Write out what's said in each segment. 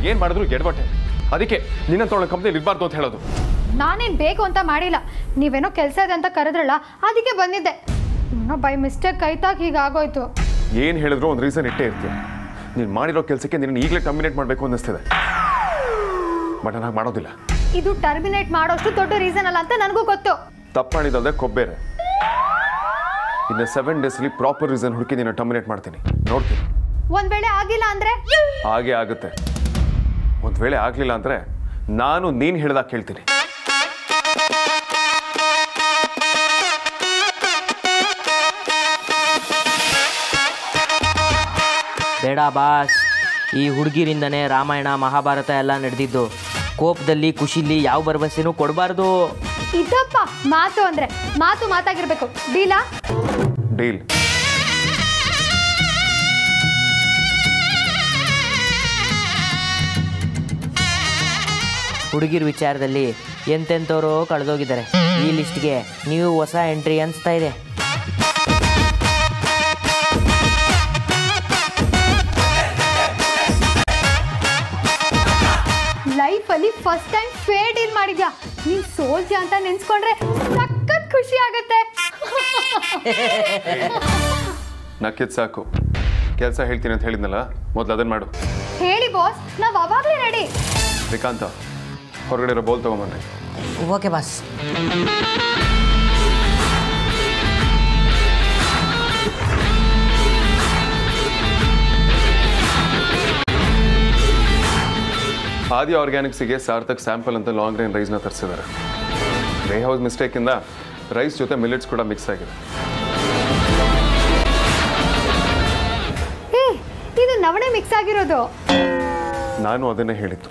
ಏನು ಮಾಡಿದ್ರು ಎಡವಟ್ಟೆ ಅದಕ್ಕೆ ನಿನ್ನಂತವಳ ಕಂಪ್ನಿಯಲ್ಲಿ ಇರಬಾರ್ದು ಅಂತ ಹೇಳೋದು ನಾನೇನು ಬೇಕು ಅಂತ ಮಾಡಿಲ್ಲ ನೀವೇನೋ ಕೆಲಸ ಇದೆ ಅಂತ ಕರೆದ್ರಲ್ಲ ಅದಕ್ಕೆ ಬಂದಿದ್ದೆ ಇನ್ನೂ ಬೈ ಮಿಸ್ಟೇಕ್ ಕೈತಾಗ ಹೀಗಾಗೋಯ್ತು ಏನು ಹೇಳಿದ್ರು ಒಂದು ರೀಸನ್ ಇಟ್ಟೇ ಇರ್ತೀಯ ನೀನು ಮಾಡಿರೋ ಕೆಲಸಕ್ಕೆ ನಿನ್ನ ಈಗಲೇ ಟರ್ಮಿನೇಟ್ ಮಾಡಬೇಕು ಅನ್ನಿಸ್ತಿದೆ ಬಟ್ ನಾನು ಹಾಗೆ ಮಾಡೋದಿಲ್ಲ ಇದು ಟರ್ಮಿನೇಟ್ ಮಾಡೋಷ್ಟು ದೊಡ್ಡ ರೀಸನ್ ಅಲ್ಲ ಅಂತ ನನಗೂ ಗೊತ್ತು ತಪ್ಪು ಮಾಡಿದಲ್ದೆ ಕೊಬ್ಬೇರೆ ಇನ್ನು ಸೆವೆನ್ ಡೇಸಲ್ಲಿ ಪ್ರಾಪರ್ ರೀಸನ್ ಹುಡುಕಿ ನೀನು ಟರ್ಮಿನೇಟ್ ಮಾಡ್ತೀನಿ ನೋಡ್ತೀನಿ ಒಂದ್ ವೇಳೆ ಆಗಿಲ್ಲ ಅಂದ್ರೆ ಹಾಗೆ ಆಗುತ್ತೆ ಒಂದು ವೇಳೆ ಆಗಲಿಲ್ಲ ಅಂದರೆ ನಾನು ನೀನು ಹೇಳ್ದಾಗ ಕೇಳ್ತೀನಿ ಬೇಡ ಬಾಸ್ ಈ ಹುಡುಗಿರಿಂದನೇ ರಾಮಾಯಣ ಮಹಾಭಾರತ ಎಲ್ಲ ನಡೆದಿದ್ದು ಕೋಪದಲ್ಲಿ ಖುಷಿಲಿ ಯಾವ ಭರವಸೆನೂ ಕೊಡಬಾರ್ದು ಇದಪ್ಪ ಮಾತು ಅಂದ್ರೆ ಮಾತು ಮಾತಾಗಿರ್ಬೇಕು ಡೀಲಾ ಡೀಲ್ ಹುಡುಗಿರ ವಿಚಾರದಲ್ಲಿ ಎಂತೆಂಥವ್ರು ಕಳೆದೋಗಿದ್ದಾರೆ ಈ ಲಿಸ್ಟ್ಗೆ ನೀವು ಹೊಸ ಎಂಟ್ರಿ ಅನಿಸ್ತಾ ಇದೆ ಲೈಫಲ್ಲಿ ಫಸ್ಟ್ ಟೈಮ್ ಫೇರ್ ಡೀಲ್ ಮಾಡಿದ್ಯಾ ನೀನ್ ಸೋಲ್ಜಾ ಅಂತ ನೆನ್ಸ್ಕೊಂಡ್ರೆ ಸಖತ್ ಖುಷಿ ಆಗತ್ತೆ ನಕ್ಕಿದ್ ಸಾಕು ಕೆಲಸ ಹೇಳ್ತೀನಿ ಅಂತ ಹೇಳಿದ್ನಲ್ಲ ಮೊದಲು ಅದನ್ನು ಮಾಡು ಹೇಳಿ ಬಾಸ್ ನಾವ್ ಅವಾಗ್ಲೇ ರೆಡಿ ಶ್ರೀಕಾಂತ ಹೊರಗಡೆ ಇರೋ ಬೋಲ್ ತೊಗೊಂಬನ್ರಿ ಓಕೆ ಬಾಸ್ ಆದಿ ಆರ್ಗ್ಯಾನಿಕ್ಸಿಗೆ ಸಾರ್ಥಕ್ ಸ್ಯಾಂಪಲ್ ಅಂತ ಲಾಂಗ್ ಗ್ರೈನ್ ರೈಸ್ನ ತರಿಸಿದ್ದಾರೆ ವೇ ಹೌಸ್ ಮಿಸ್ಟೇಕಿಂದ ರೈಸ್ ಜೊತೆ ಮಿಲೆಟ್ಸ್ ಕೂಡ ಮಿಕ್ಸ್ ಆಗಿದೆ ಏ ಇದು ನವಣೆ ಮಿಕ್ಸ್ ಆಗಿರೋದು ನಾನು ಅದನ್ನೇ ಹೇಳಿದ್ದು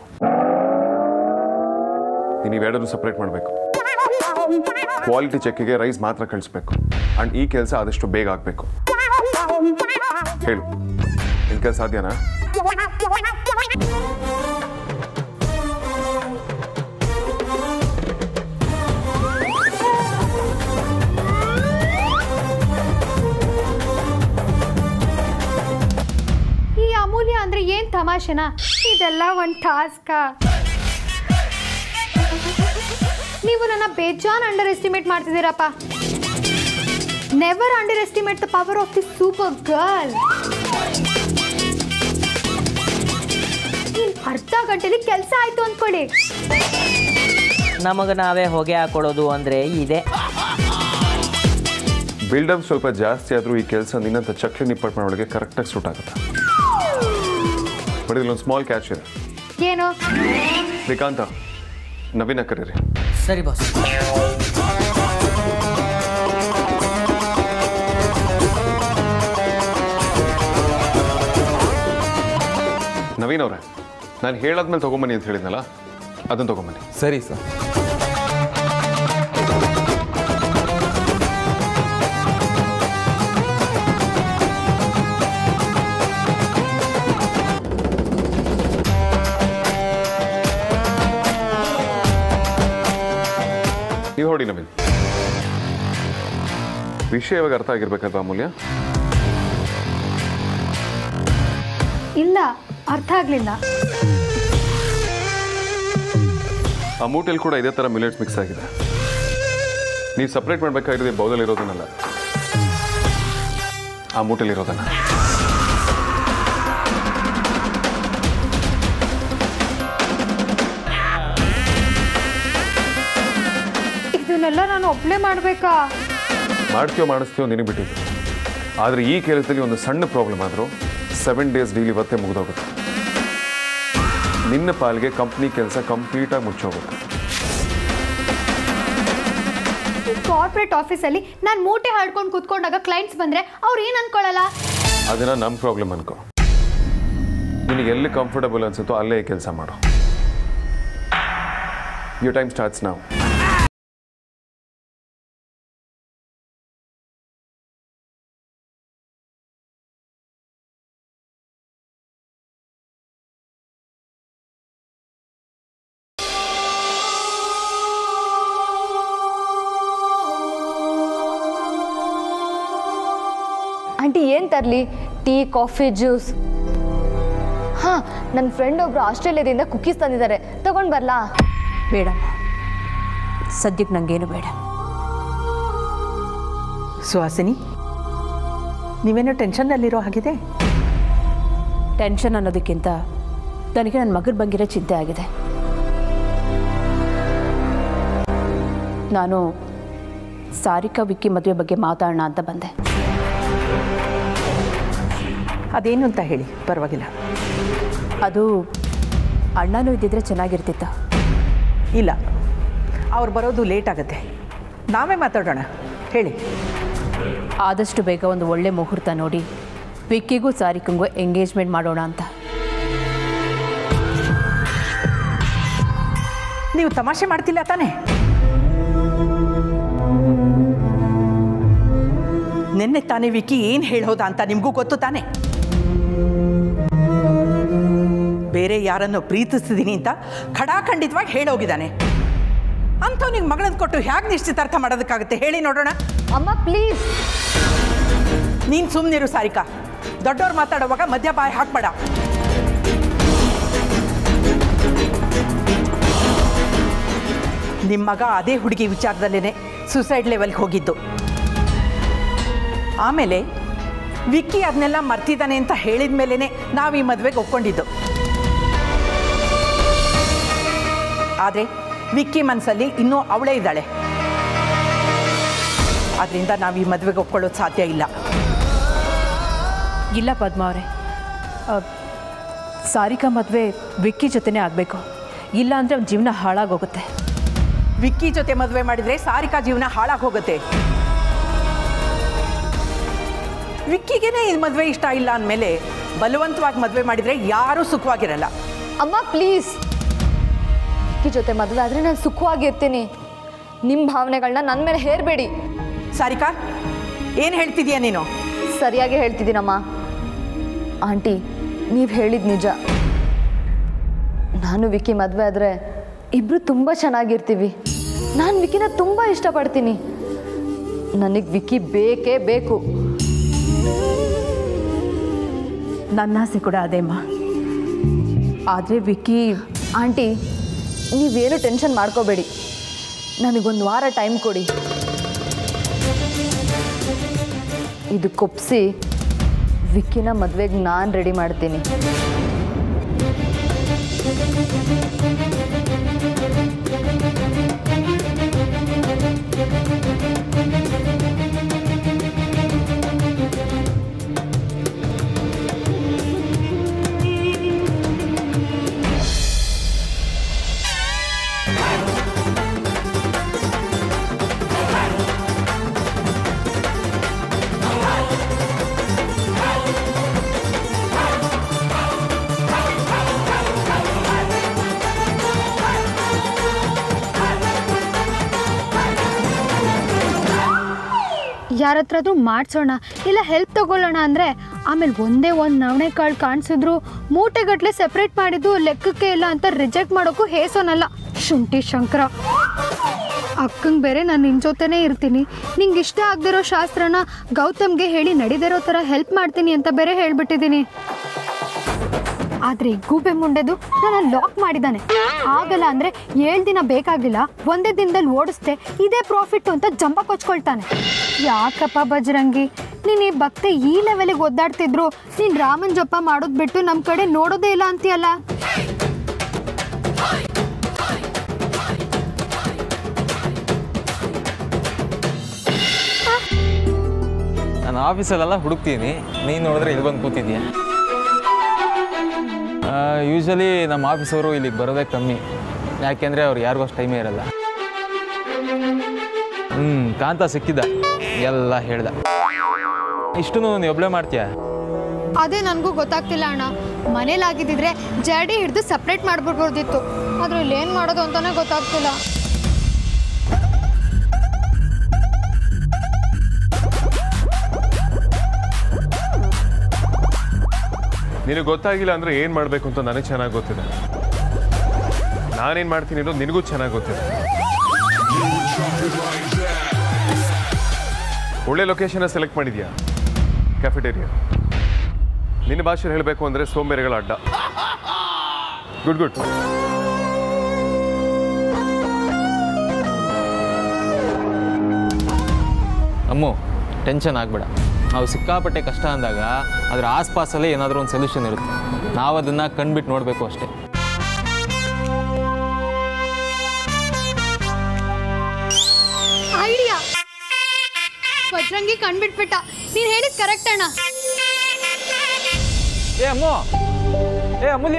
ನೀವೆರಡನ್ನೂ ಸಪ್ರೇಟ್ ಮಾಡಬೇಕು ಕ್ವಾಲಿಟಿ ಚೆಕ್ಕಿಗೆ ರೈಸ್ ಮಾತ್ರ ಕಳಿಸ್ಬೇಕು ಆ್ಯಂಡ್ ಈ ಕೆಲಸ ಆದಷ್ಟು ಬೇಗ ಆಗಬೇಕು ಹೇಳು ನಿನ್ನ ಕೆಲಸ ಸಾಧ್ಯನಾ ಈ ಅಮೂಲ್ಯ ಅಂದ್ರೆ ಏನ್ ತಮಾಷೆನಾ ಇದೆಲ್ಲ ಒಂದ್ ಟಾಸ್ಕ ನೀವು ನನ್ನ ಬೇಜಾನ್ ಅಂಡರ್ ಎಸ್ಟಿಮೇಟ್ ಮಾಡ್ತಿದ್ದೀರಪ್ಪ never underestimate the power of the super girl ಅರ್ಧ ಗಂಟೆಲಿ ಕೆಲಸ ಆಯ್ತು ಅಂದ್ಕೊಳ್ಳಿ ನಮಗೆ ನಾವೇ ಹೊಗೆ ಹಾಕೊಳ್ಳೋದು ಅಂದರೆ ಇದೆ ಬಿಲ್ಡಪ್ ಸ್ವಲ್ಪ ಜಾಸ್ತಿ ಆದರೂ ಈ ಕೆಲಸ ನಿನ್ನಂಥ ಚಕ್ಲಿ ನಿಪ್ಪಟ್ಟು ಮಾಡೋಳಿಗೆ ಕರೆಕ್ಟಾಗಿ ಸೂಟ್ ಆಗುತ್ತೆ ಬಟ್ ಇಲ್ಲೊಂದು ಸ್ಮಾಲ್ ಕ್ಯಾಚ್ ಇದೆ ಏನು ಶ್ರೀಕಾಂತ ನವೀನ ಕರೀರಿ ಸರಿ ಬಾಸ್ ನವೀನ್ ಅವರೇ ನಾನು ಹೇಳಾದ್ಮೇಲೆ ತೊಗೊಂಬನ್ನಿ ಅಂತ ಹೇಳಿದ್ನಲ್ಲ ಅದನ್ನು ತೊಗೊಂಬನ್ನಿ ಸರಿ ಸರ್ ನೀವು ಹೊಡಿ ನವೀನ್ ವಿಷಯ ಇವಾಗ ಅರ್ಥ ಆಗಿರ್ಬೇಕಲ್ವಾ ಅಮೂಲ್ಯ ಇಲ್ಲ ಅರ್ಥ ಆಗ್ಲಿಲ್ಲ ಆ ಮೂಟೆಲ್ ಕೂಡ ಇದೇ ಥರ ಮಿಲೆಟ್ಸ್ ಮಿಕ್ಸ್ ಆಗಿದೆ ನೀವು ಸಪ್ರೇಟ್ ಮಾಡಬೇಕಾಗಿರೋದು ಬೌಲಲ್ಲಿ ಇರೋದನ್ನಲ್ಲ ಆ ಮೂಟೆಲ್ ಇರೋದನ್ನ ಇದನ್ನೆಲ್ಲ ನಾನು ಒಬ್ಳೆ ಮಾಡ್ಬೇಕಾ ಮಾಡ್ತೀವೋ ಮಾಡಿಸ್ತೀವೋ ನಿನಗೆ ಬಿಟ್ಟಿದ್ದು ಆದರೆ ಈ ಕೆಲಸದಲ್ಲಿ ಒಂದು ಸಣ್ಣ ಪ್ರಾಬ್ಲಮ್ ಆದರೂ ಸೆವೆನ್ ಡೇಸ್ ಡೀಲ್ ಇವತ್ತೇ ಮುಗಿದೋಗುತ್ತೆ ನಿನ್ನ ಪಾಲ್ಗೆ ಕಂಪ್ನಿ ಕೆಲಸ ಕಂಪ್ಲೀಟಾಗಿ ಮುಚ್ಚೋಗುತ್ತೆ ಕಾರ್ಪೊರೇಟ್ ಆಫೀಸಲ್ಲಿ ನಾನು ಮೂಟೆ ಹಾಡ್ಕೊಂಡು ಕೂತ್ಕೊಂಡಾಗ ಕ್ಲೈಂಟ್ಸ್ ಬಂದ್ರೆ ಅವ್ರು ಏನು ಅನ್ಕೊಳ್ಳಲ್ಲ ಅದನ್ನು ನಮ್ಮ ಪ್ರಾಬ್ಲಮ್ ಅನ್ಕೋ ನಿನಗೆ ಎಲ್ಲಿ ಕಂಫರ್ಟಬಲ್ ಅನ್ಸುತ್ತೋ ಅಲ್ಲೇ ಕೆಲಸ ಮಾಡು ಯು ಟೈಮ್ ಸ್ಟಾರ್ಟ್ಸ್ ನಾವು ಆಂಟಿ ಏನು ತರಲಿ ಟೀ ಕಾಫಿ ಜ್ಯೂಸ್ ಹಾಂ ನನ್ನ ಫ್ರೆಂಡ್ ಒಬ್ರು ಆಸ್ಟ್ರೇಲಿಯಾದಿಂದ ಕುಕ್ಕೀಸ್ ತಂದಿದ್ದಾರೆ ತಗೊಂಡು ಬರಲಾ ಬೇಡ ಸದ್ಯಕ್ಕೆ ನನಗೇನು ಬೇಡ ಸುಹಾಸಿನಿ ನೀವೇನೋ ಟೆನ್ಷನ್ನಲ್ಲಿರೋ ಹಾಗಿದೆ ಟೆನ್ಷನ್ ಅನ್ನೋದಕ್ಕಿಂತ ನನಗೆ ನನ್ನ ಮಗನ ಬಗ್ಗೆನೇ ಚಿಂತೆ ಆಗಿದೆ ನಾನು ಸಾರಿಕಾ ವಿಕ್ಕಿ ಮದುವೆ ಬಗ್ಗೆ ಮಾತಾಡೋಣ ಅಂತ ಬಂದೆ ಅದೇನು ಅಂತ ಹೇಳಿ ಪರವಾಗಿಲ್ಲ ಅದು ಅಣ್ಣನೂ ಇದ್ದಿದ್ರೆ ಚೆನ್ನಾಗಿರ್ತಿತ್ತು ಇಲ್ಲ ಅವ್ರು ಬರೋದು ಲೇಟ್ ಆಗುತ್ತೆ ನಾವೇ ಮಾತಾಡೋಣ ಹೇಳಿ ಆದಷ್ಟು ಬೇಗ ಒಂದು ಒಳ್ಳೆ ಮುಹೂರ್ತ ನೋಡಿ ವಿಕ್ಕಿಗೂ ಸಾರಿಕಂಗೂ ಎಂಗೇಜ್ಮೆಂಟ್ ಮಾಡೋಣ ಅಂತ ನೀವು ತಮಾಷೆ ಮಾಡ್ತಿಲ್ಲ ತಾನೇ ನಿನ್ನೆ ತಾನೇ ವಿಕಿ ಏನು ಹೇಳೋದ ಅಂತ ನಿಮಗೂ ಗೊತ್ತು ತಾನೆ ಬೇರೆ ಯಾರನ್ನು ಪ್ರೀತಿಸ್ತಿದ್ದೀನಿ ಅಂತ ಖಡಾಖಂಡಿತವಾಗಿ ಹೇಳೋಗಿದ್ದಾನೆ ಅಂಥವ್ನಿಗೆ ಮಗಳನ್ನ ಕೊಟ್ಟು ಹೇಗೆ ನಿಶ್ಚಿತಾರ್ಥ ಮಾಡೋದಕ್ಕಾಗುತ್ತೆ ಹೇಳಿ ನೋಡೋಣ ಅಮ್ಮ ಪ್ಲೀಸ್ ನೀನು ಸುಮ್ಮನಿರು ಸಾರಿಕಾ ದೊಡ್ಡವ್ರು ಮಾತಾಡುವಾಗ ಮಧ್ಯ ಬಾಯಿ ಹಾಕ್ಬೇಡ ನಿಮ್ಮ ಮಗ ಅದೇ ಹುಡುಗಿ ವಿಚಾರದಲ್ಲೇ ಸುಸೈಡ್ ಲೆವೆಲ್ಗೆ ಹೋಗಿದ್ದು ಆಮೇಲೆ ವಿಕ್ಕಿ ಅದನ್ನೆಲ್ಲ ಮರ್ತಿದ್ದಾನೆ ಅಂತ ಹೇಳಿದ ಮೇಲೇ ನಾವು ಈ ಮದುವೆಗೆ ಒಪ್ಕೊಂಡಿದ್ದು ಆದರೆ ವಿಕ್ಕಿ ಮನಸ್ಸಲ್ಲಿ ಇನ್ನೂ ಅವಳೇ ಇದ್ದಾಳೆ ಅದರಿಂದ ನಾವು ಈ ಮದುವೆಗೆ ಒಪ್ಕೊಳ್ಳೋದು ಸಾಧ್ಯ ಇಲ್ಲ ಇಲ್ಲ ಪದ್ಮ ಅವರೇ ಸಾರಿಕಾ ಮದುವೆ ವಿಕ್ಕಿ ಜೊತೆನೇ ಆಗಬೇಕು ಇಲ್ಲ ಅಂದರೆ ಅವ್ನ ಜೀವನ ಹಾಳಾಗೋಗುತ್ತೆ ವಿಕ್ಕಿ ಜೊತೆ ಮದುವೆ ಮಾಡಿದ್ರೆ ಸಾರಿಕಾ ಜೀವನ ಹಾಳಾಗಿ ಹೋಗುತ್ತೆ ವಿಕ್ಕಿಗೇನೆ ಈ ಮದುವೆ ಇಷ್ಟ ಇಲ್ಲ ಅಂದಮೇಲೆ ಬಲವಂತವಾಗಿ ಮದುವೆ ಮಾಡಿದ್ರೆ ಯಾರೂ ಸುಖವಾಗಿರಲ್ಲ ಅಮ್ಮ ಪ್ಲೀಸ್ ವಿಕ್ಕಿ ಜೊತೆ ಮದುವೆ ಆದರೆ ನಾನು ಸುಖವಾಗಿರ್ತೀನಿ ನಿಮ್ಮ ಭಾವನೆಗಳನ್ನ ನನ್ನ ಮೇಲೆ ಹೇರಬೇಡಿ ಸಾರಿಕಾ ಏನು ಹೇಳ್ತಿದ್ಯಾ ನೀನು ಸರಿಯಾಗಿ ಹೇಳ್ತಿದ್ದೀನಮ್ಮ ಆಂಟಿ ನೀವು ಹೇಳಿದ ನಿಜ ನಾನು ವಿಕ್ಕಿ ಮದುವೆ ಆದರೆ ಇಬ್ಬರು ತುಂಬ ಚೆನ್ನಾಗಿರ್ತೀವಿ ನಾನು ವಿಕ್ಕಿನ ತುಂಬ ಇಷ್ಟಪಡ್ತೀನಿ ನನಗೆ ವಿಕ್ಕಿ ಬೇಕೇ ಬೇಕು ನನ್ನ ಆಸೆ ಕೂಡ ಅದೇಮ್ಮ ಆದರೆ ವಿಕ್ಕಿ ಆಂಟಿ ನೀವೇನು ಟೆನ್ಷನ್ ಮಾಡ್ಕೋಬೇಡಿ ನನಗೊಂದು ವಾರ ಟೈಮ್ ಕೊಡಿ ಇದು ಕೊಪ್ಸಿ ವಿಕ್ಕಿನ ಮದುವೆಗೆ ನಾನು ರೆಡಿ ಮಾಡ್ತೀನಿ ಯಾರ ಹತ್ರದ್ರೂ ಮಾಡಿಸೋಣ ಇಲ್ಲ ಹೆಲ್ಪ್ ತಗೊಳ್ಳೋಣ ಅಂದರೆ ಆಮೇಲೆ ಒಂದೇ ಒಂದು ನವಣೆ ಕಾಳು ಕಾಣಿಸಿದ್ರು ಮೂಟೆಗಟ್ಟಲೆ ಸೆಪ್ರೇಟ್ ಮಾಡಿದ್ದು ಲೆಕ್ಕಕ್ಕೆ ಇಲ್ಲ ಅಂತ ರಿಜೆಕ್ಟ್ ಮಾಡೋಕ್ಕೂ ಹೇಸೋನಲ್ಲ ಶುಂಠಿ ಶಂಕರ ಅಕ್ಕಂಗೆ ಬೇರೆ ನಾನು ನಿನ್ನ ಜೊತೆನೇ ಇರ್ತೀನಿ ನಿಂಗೆ ಇಷ್ಟ ಆಗದಿರೋ ಶಾಸ್ತ್ರನ ಗೌತಮ್ಗೆ ಹೇಳಿ ನಡಿದಿರೋ ಥರ ಹೆಲ್ಪ್ ಮಾಡ್ತೀನಿ ಅಂತ ಬೇರೆ ಹೇಳ್ಬಿಟ್ಟಿದ್ದೀನಿ ಆದರೆ ಈ ಗೂಬೆ ಮುಂಡೆದು ನನ್ನ ಲಾಕ್ ಮಾಡಿದ್ದಾನೆ ಆಗಲ್ಲ ಅಂದರೆ ಏಳು ದಿನ ಬೇಕಾಗಿಲ್ಲ ಒಂದೇ ದಿನದಲ್ಲಿ ಓಡಿಸ್ದೆ ಇದೇ ಪ್ರಾಫಿಟ್ ಅಂತ ಜಂಬ ಕೊಚ್ಕೊಳ್ತಾನೆ ಯಾಕಪ್ಪ ಬಜರಂಗಿ ನೀನು ಈ ಭಕ್ತೆ ಈ ಲೆವೆಲಿಗೆ ಒದ್ದಾಡ್ತಿದ್ರು ನೀನು ರಾಮನ್ ಜಪ ಮಾಡೋದು ಬಿಟ್ಟು ನಮ್ಮ ಕಡೆ ನೋಡೋದೇ ಇಲ್ಲ ಅಂತೀಯಲ್ಲ ನಾನು ಆಫೀಸಲ್ಲೆಲ್ಲ ಹುಡುಕ್ತೀನಿ ನೀನು ನೋಡಿದ್ರೆ ಇಲ್ಲಿ ಬಂದು ಕೂತಿದ್ಯಾ ಯೂಶ್ವಲಿ ನಮ್ಮ ಆಫೀಸವರು ಇಲ್ಲಿಗೆ ಬರೋದೇ ಕಮ್ಮಿ ಯಾಕೆಂದರೆ ಅವ್ರು ಯಾರಿಗೂ ಅಷ್ಟು ಟೈಮೇ ಇರಲ್ಲ ಹ್ಞೂ ಕಾಂತ ಸಿಕ್ಕಿದ್ದ ಎಲ್ಲ ಹೇಳ್ದ ಇಷ್ಟು ನೀನು ಒಬ್ಬಳೇ ಮಾಡ್ತೀಯಾ ಅದೇ ನನಗೂ ಗೊತ್ತಾಗ್ತಿಲ್ಲ ಅಣ್ಣ ಮನೇಲಾಗಿದ್ದಿದ್ರೆ ಜಡಿ ಹಿಡಿದು ಸಪ್ರೇಟ್ ಮಾಡ್ಬಿಡ್ಬೋದಿತ್ತು ಆದ್ರೆ ಇಲ್ಲಿ ಏನು ಮಾಡೋದು ಅಂತಾನೆ ಗೊತ್ತಾಗ್ತಿಲ್ಲ ನಿನಗೆ ಗೊತ್ತಾಗಿಲ್ಲ ಅಂದರೆ ಏನು ಮಾಡಬೇಕು ಅಂತ ನನಗೆ ಚೆನ್ನಾಗಿ ಗೊತ್ತಿದೆ ನಾನೇನು ಮಾಡ್ತೀನಿ ಅನ್ನೋದು ನಿನಗೂ ಚೆನ್ನಾಗಿ ಗೊತ್ತಿದೆ ಒಳ್ಳೆ ಲೊಕೇಶನ್ನ ಸೆಲೆಕ್ಟ್ ಮಾಡಿದ್ಯಾ ಕ್ಯಾಫೆಟೇರಿಯಾ ನಿನ್ನ ಭಾಷೆಯಲ್ಲಿ ಹೇಳಬೇಕು ಅಂದರೆ ಸೋಂಬೇರಿಗಳ ಅಡ್ಡ ಗುಡ್ ಗುಡ್ ಅಮ್ಮು ಟೆನ್ಷನ್ ಆಗಬೇಡ ನಾವು ಸಿಕ್ಕಾಪಟ್ಟೆ ಕಷ್ಟ ಅಂದಾಗ ಅದರ ಆಸ್ಪಾಸಲ್ಲೇ ಏನಾದರೂ ಒಂದು ಸೊಲ್ಯೂಷನ್ ಇರುತ್ತೆ ನಾವು ಅದನ್ನು ಕಣ್ಬಿಟ್ಟು ನೋಡಬೇಕು ಅಷ್ಟೇ ಐಡಿಯಾ ಬಜ್ರಂಗಿ ಕಣ್ಬಿಟ್ಬಿಟ್ಟ ನೀನು ಹೇಳಿದ್ ಕರೆಕ್ಟ್ ಅಣ್ಣ ಏ ಅಮ್ಮು ಏ ಅಮೂಲ್ಯ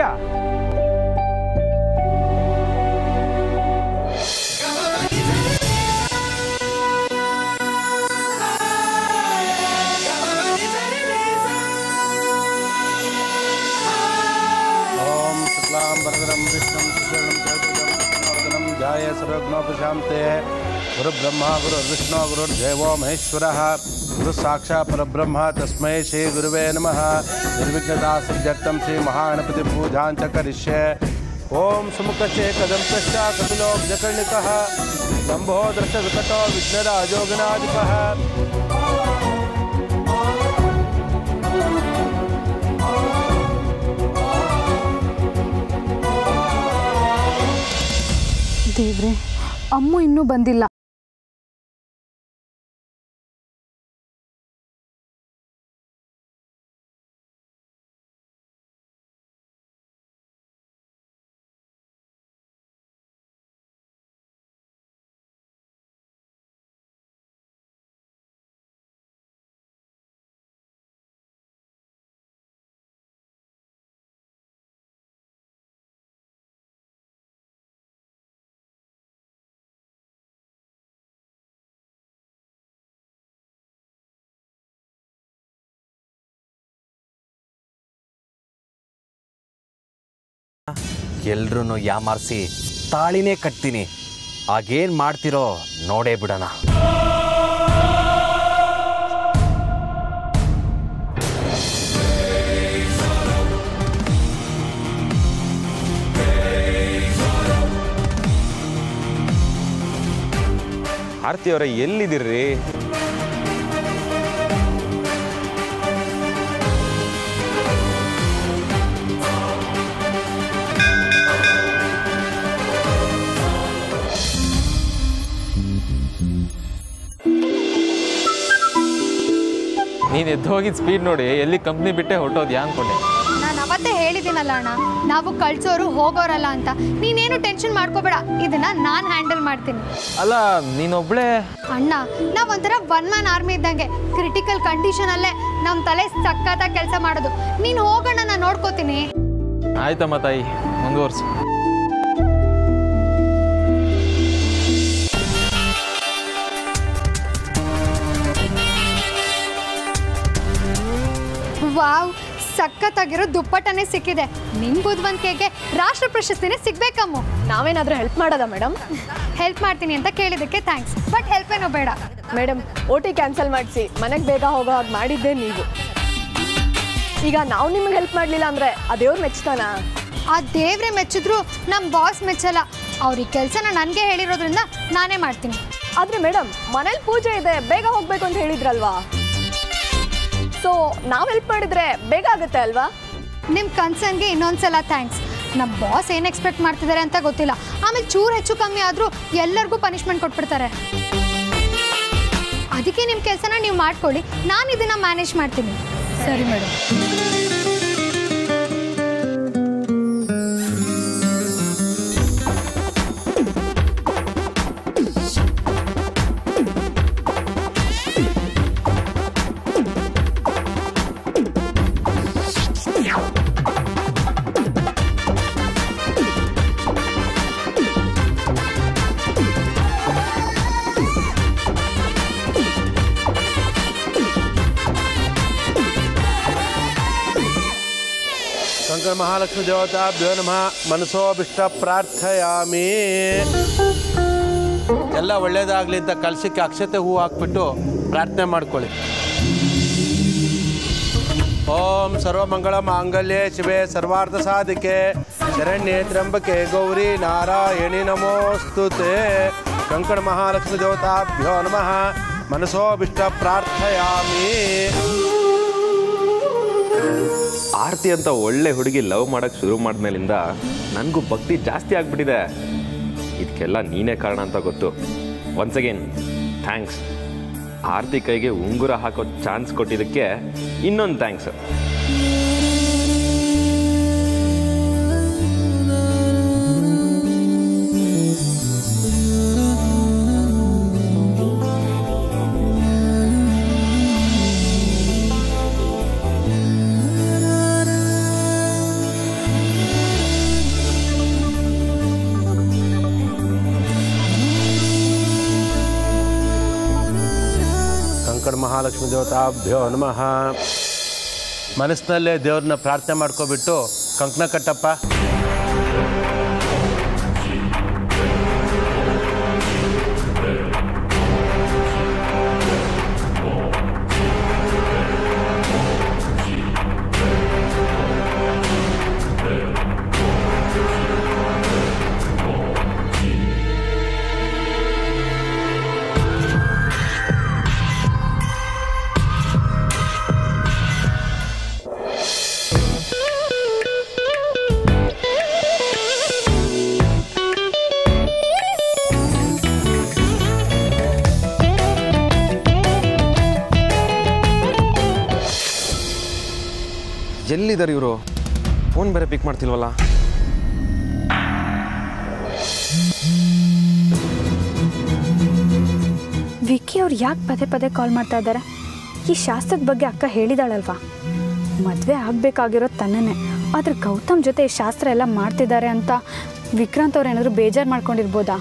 ॐ शुक्लां वरदरं विष्णुं सुवर्णं चतुर्भुजं ध्याये सर्वज्ञोपशान्ते गुरुब्रह्मा गुरुर्विष्णु गुरुर्देवो महेश्वरः गुरुसाक्षात् परब्रह्म तस्मै श्रीगुरुवे नमः निर्विघ्नता सिद्ध्यर्थं श्रीमहागणपतिपूजां च करिष्ये ॐ सुमुखस्य कदम्तश्च कपिलो जकर्णिकः लम्बोदर्शविकटो विघ्नराजोगणाधिपः ದೇವ್ರೆ ಅಮ್ಮು ಇನ್ನೂ ಬಂದಿಲ್ಲ ಎಲ್ರೂ ಯಾಮಾರಿಸಿ ತಾಳಿನೇ ಕಟ್ತೀನಿ ಆಗೇನು ಮಾಡ್ತಿರೋ ನೋಡೇ ಬಿಡೋಣ ಆರತಿ ಅವರೇ ಎಲ್ಲಿದ್ದೀರಿ ನೀನು ಎದ್ದು ಹೋಗಿದ್ದು ಸ್ಪೀಡ್ ನೋಡಿ ಎಲ್ಲಿ ಕಂಪ್ನಿ ಬಿಟ್ಟೆ ಹೊರಟೋದ್ಯಾ ಅನ್ಕೊಂಡೆ ನಾನು ಅವತ್ತೇ ಹೇಳಿದ್ದೀನಲ್ಲ ಅಣ್ಣ ನಾವು ಕಳ್ಸೋರು ಹೋಗೋರಲ್ಲ ಅಂತ ನೀನೇನು ಟೆನ್ಷನ್ ಮಾಡ್ಕೋಬೇಡ ಇದನ್ನ ನಾನು ಹ್ಯಾಂಡಲ್ ಮಾಡ್ತೀನಿ ಅಲ್ಲ ನೀನೊಬ್ಳೆ ಅಣ್ಣ ನಾವ್ ಒಂಥರ ಒನ್ ಮ್ಯಾನ್ ಆರ್ಮಿ ಇದ್ದಂಗೆ ಕ್ರಿಟಿಕಲ್ ಕಂಡೀಷನ್ ಅಲ್ಲೇ ನಮ್ಮ ತಲೆ ಸಕ್ಕತ್ತಾಗಿ ಕೆಲಸ ಮಾಡೋದು ನೀನು ಹೋಗೋಣ ನಾನು ನೋಡ್ಕೋತೀನಿ ಆಯ್ತಮ್ಮ ತಾಯಿ ಮುಂದುವರ್ಸು ವಾವ್ ಸಖತ್ತಾಗಿರೋ ದುಪ್ಪಟ್ಟನೇ ಸಿಕ್ಕಿದೆ ನಿನ್ ಬುದ್ಧಿವಂತಿಕೆಗೆ ರಾಷ್ಟ್ರ ಪ್ರಶಸ್ತಿನೇ ಸಿಗ್ಬೇಕಮ್ಮ ನಾವೇನಾದರೂ ಹೆಲ್ಪ್ ಮಾಡೋದಾ ಮೇಡಮ್ ಹೆಲ್ಪ್ ಮಾಡ್ತೀನಿ ಅಂತ ಕೇಳಿದ್ದಕ್ಕೆ ಥ್ಯಾಂಕ್ಸ್ ಬಟ್ ಹೆಲ್ಪ್ ಏನೋ ಬೇಡ ಮೇಡಮ್ ಓ ಟಿ ಕ್ಯಾನ್ಸಲ್ ಮಾಡಿಸಿ ಮನೆಗೆ ಬೇಗ ಹೋಗೋ ಹಾಗೆ ಮಾಡಿದ್ದೆ ನೀವು ಈಗ ನಾವು ನಿಮ್ಗೆ ಹೆಲ್ಪ್ ಮಾಡಲಿಲ್ಲ ಅಂದರೆ ಆ ದೇವ್ರು ಮೆಚ್ತಾನಾ ಆ ದೇವ್ರೆ ಮೆಚ್ಚಿದ್ರು ನಮ್ಮ ಬಾಸ್ ಮೆಚ್ಚಲ್ಲ ಅವ್ರಿಗೆ ಕೆಲಸನ ನನಗೆ ಹೇಳಿರೋದ್ರಿಂದ ನಾನೇ ಮಾಡ್ತೀನಿ ಆದರೆ ಮೇಡಮ್ ಮನೇಲಿ ಪೂಜೆ ಇದೆ ಬೇಗ ಹೋಗಬೇಕು ಅಂತ ಹೇಳಿದ್ರಲ್ವಾ ಸೊ ನಾವು ಹೆಲ್ಪ್ ಮಾಡಿದ್ರೆ ಬೇಗ ಆಗುತ್ತೆ ಅಲ್ವಾ ನಿಮ್ಮ ಕನ್ಸರ್ನ್ಗೆ ಇನ್ನೊಂದ್ಸಲ ಥ್ಯಾಂಕ್ಸ್ ನಮ್ಮ ಬಾಸ್ ಏನು ಎಕ್ಸ್ಪೆಕ್ಟ್ ಮಾಡ್ತಿದ್ದಾರೆ ಅಂತ ಗೊತ್ತಿಲ್ಲ ಆಮೇಲೆ ಚೂರು ಹೆಚ್ಚು ಕಮ್ಮಿ ಆದರೂ ಎಲ್ಲರಿಗೂ ಪನಿಷ್ಮೆಂಟ್ ಕೊಟ್ಬಿಡ್ತಾರೆ ಅದಕ್ಕೆ ನಿಮ್ಮ ಕೆಲಸನ ನೀವು ಮಾಡ್ಕೊಳ್ಳಿ ನಾನು ಇದನ್ನು ಮ್ಯಾನೇಜ್ ಮಾಡ್ತೀನಿ ಸರಿ ಮೇಡಮ್ ಶಂಕರ ಮಹಾಲಕ್ಷ್ಮಿ ದೇವತಾಭ್ಯೋ ನಮಃ ಮನಸೋಭಿಷ್ಟ ಪ್ರಾರ್ಥಯಾಮಿ ಎಲ್ಲ ಒಳ್ಳೇದಾಗಲಿ ಅಂತ ಕಲಸಕ್ಕೆ ಅಕ್ಷತೆ ಹೂ ಹಾಕ್ಬಿಟ್ಟು ಪ್ರಾರ್ಥನೆ ಮಾಡ್ಕೊಳ್ಳಿ ಓಂ ಸರ್ವಮಂಗಳ ಮಾಂಗಲ್ಯೆ ಶಿವೆ ಸರ್ವಾರ್ಥ ಸಾಧಿಕೆ ಶರಣ್ಯೆ ತ್ರ್ಯಂಬಕೆ ಗೌರಿ ನಾರಾಯಣಿ ನಮೋಸ್ತುತೆ ಶಂಕರ ಮಹಾಲಕ್ಷ್ಮಿ ದೇವತಾಭ್ಯೋ ನಮಃ ಮನಸೋಭಿಷ್ಟ ಪ್ರಾರ್ಥಯಾಮಿ ಆರತಿ ಅಂತ ಒಳ್ಳೆ ಹುಡುಗಿ ಲವ್ ಮಾಡೋಕ್ಕೆ ಶುರು ಮಾಡಿದ್ಮೇಲಿಂದ ನನಗೂ ಭಕ್ತಿ ಜಾಸ್ತಿ ಆಗಿಬಿಟ್ಟಿದೆ ಇದಕ್ಕೆಲ್ಲ ನೀನೇ ಕಾರಣ ಅಂತ ಗೊತ್ತು ಒನ್ಸ್ ಅಗೇನ್ ಥ್ಯಾಂಕ್ಸ್ ಆರತಿ ಕೈಗೆ ಉಂಗುರ ಹಾಕೋ ಚಾನ್ಸ್ ಕೊಟ್ಟಿದ್ದಕ್ಕೆ ಇನ್ನೊಂದು ಥ್ಯಾಂಕ್ಸ್ ಸಂಕಟ ಮಹಾಲಕ್ಷ್ಮಿ ದೇವತಾಭ್ಯೋ ನಮಃ ಮನಸ್ಸಿನಲ್ಲೇ ದೇವ್ರನ್ನ ಪ್ರಾರ್ಥನೆ ಮಾಡ್ಕೊಬಿಟ್ಟು ಕಂಕಣ ಕಟ್ಟಪ್ಪ ಎಲ್ಲಿದ್ದಾರೆ ಇವರು ಫೋನ್ ಬೇರೆ ಪಿಕ್ ಮಾಡ್ತಿಲ್ವಲ್ಲ ವಿಕ್ಕಿ ಅವ್ರು ಯಾಕೆ ಪದೇ ಪದೇ ಕಾಲ್ ಮಾಡ್ತಾ ಇದ್ದಾರೆ ಈ ಶಾಸ್ತ್ರದ ಬಗ್ಗೆ ಅಕ್ಕ ಹೇಳಿದಾಳಲ್ವಾ ಮದುವೆ ಆಗಬೇಕಾಗಿರೋದು ತನ್ನನ್ನೇ ಆದರೆ ಗೌತಮ್ ಜೊತೆ ಈ ಶಾಸ್ತ್ರ ಎಲ್ಲ ಮಾಡ್ತಿದ್ದಾರೆ ಅಂತ ವಿಕ್ರಾಂತ್ ಅವ್ರು ಏನಾದರೂ ಬೇಜಾರು ಮಾಡ್ಕೊಂಡಿರ್ಬೋದಾ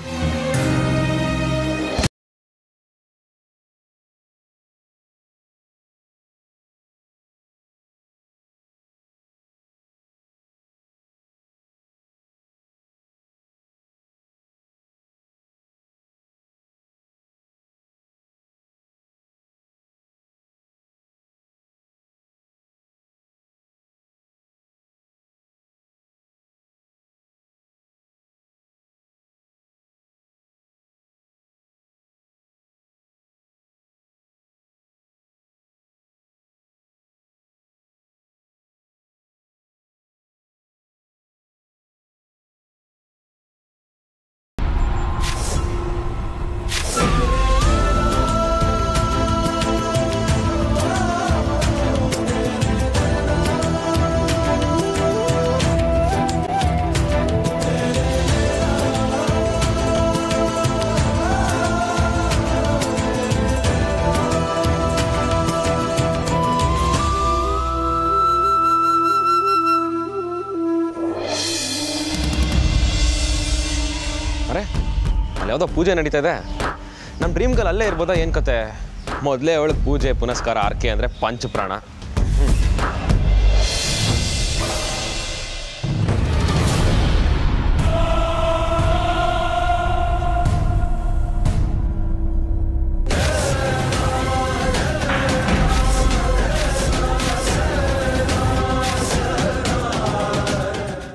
ಅರೆ ಅಲ್ಲಿ ಯಾವುದೋ ಪೂಜೆ ನಡೀತಾ ಇದೆ ನಮ್ಮ ಡ್ರೀಮ್ ಗರ್ಲ್ ಅಲ್ಲೇ ಇರ್ಬೋದಾ ಏನು ಕತೆ ಮೊದಲೇ ಅವಳಿಗೆ ಪೂಜೆ ಪುನಸ್ಕಾರ ಆರ್ಕೆ ಅಂದರೆ ಪಂಚ ಪ್ರಾಣ